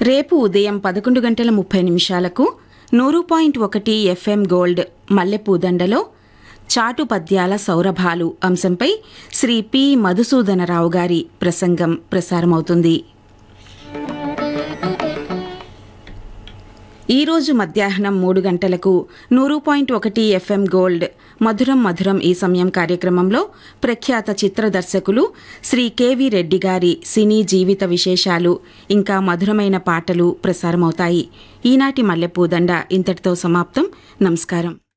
రేపు ఉదయం పదకొండు గంటల ముప్పై నిమిషాలకు నూరు పాయింట్ ఒకటి ఎఫ్ఎం గోల్డ్ మల్లెపూదండలో చాటు పద్యాల సౌరభాలు అంశంపై శ్రీ పి మధుసూదనరావు గారి ప్రసంగం ప్రసారమవుతుంది ఈ రోజు మధ్యాహ్నం మూడు గంటలకు నూరు పాయింట్ ఒకటి ఎఫ్ఎం గోల్డ్ మధురం మధురం ఈ సమయం కార్యక్రమంలో ప్రఖ్యాత చిత్ర దర్శకులు శ్రీ కెవి రెడ్డి గారి సినీ జీవిత విశేషాలు ఇంకా మధురమైన పాటలు ప్రసారమవుతాయి ఈనాటి మల్లెపూదండ ఇంతటితో సమాప్తం నమస్కారం